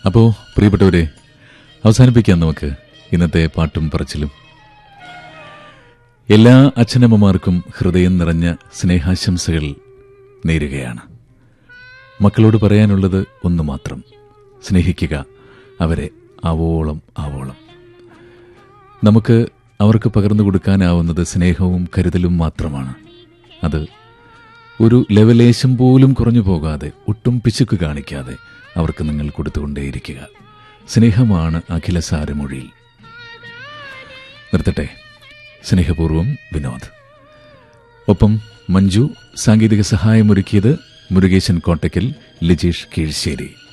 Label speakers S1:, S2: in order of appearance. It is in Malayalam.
S1: അപ്പോ പ്രിയപ്പെട്ടവരെ അവസാനിപ്പിക്കാം നമുക്ക് ഇന്നത്തെ പാട്ടും പറച്ചിലും എല്ലാ അച്ഛനമ്മമാർക്കും ഹൃദയം നിറഞ്ഞ സ്നേഹാശംസകൾ നേരുകയാണ് മക്കളോട് പറയാനുള്ളത് ഒന്ന് മാത്രം സ്നേഹിക്കുക അവരെ ആവോളം ആവോളം നമുക്ക് അവർക്ക് പകർന്നു കൊടുക്കാനാവുന്നത് സ്നേഹവും കരുതലും മാത്രമാണ് അത് ഒരു ലെവലേശം പോലും കുറഞ്ഞു പോകാതെ ഒട്ടും പിശുക്ക് കാണിക്കാതെ അവർക്ക് നിങ്ങൾ കൊടുത്തുകൊണ്ടേയിരിക്കുക സ്നേഹമാണ് അഖിലസാരമൊഴിയിൽ നിർത്തട്ടെ സ്നേഹപൂർവം വിനോദ് ഒപ്പം മഞ്ജു സാങ്കേതിക സഹായമൊരുക്കിയത് മുരുകേശൻ കോട്ടയ്ക്കൽ ലിജീഷ് കീഴ്ശ്ശേരി